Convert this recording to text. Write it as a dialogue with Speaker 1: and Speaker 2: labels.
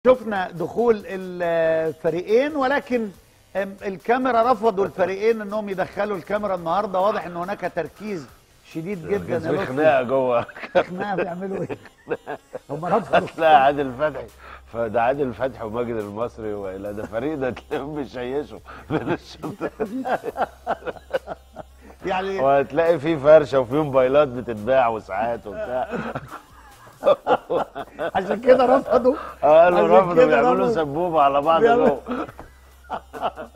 Speaker 1: شفنا دخول الفريقين ولكن أم، الكاميرا رفضوا الفريقين انهم يدخلوا الكاميرا النهارده واضح ان هناك تركيز شديد جدا
Speaker 2: كان
Speaker 1: يا
Speaker 2: في
Speaker 1: لطفي.
Speaker 2: خناقه جوه
Speaker 1: خناقه بيعملوا ايه؟ هم رفضوا
Speaker 2: هتلاقي عادل فتحي فده عادل فتحي وماجد المصري والى ده فريق ده تلاقيهم بيشيشوا من الشوط
Speaker 1: يعني
Speaker 2: وهتلاقي في فرشه وفي موبايلات بتتباع وساعات وبتاع
Speaker 1: عشان كده رفضوا
Speaker 2: قالوا
Speaker 1: عشان
Speaker 2: رفضوا
Speaker 1: كده
Speaker 2: بيعملوا
Speaker 1: رفضوا.
Speaker 2: سبوبه على بعض
Speaker 1: بيعملوا-
Speaker 2: جوه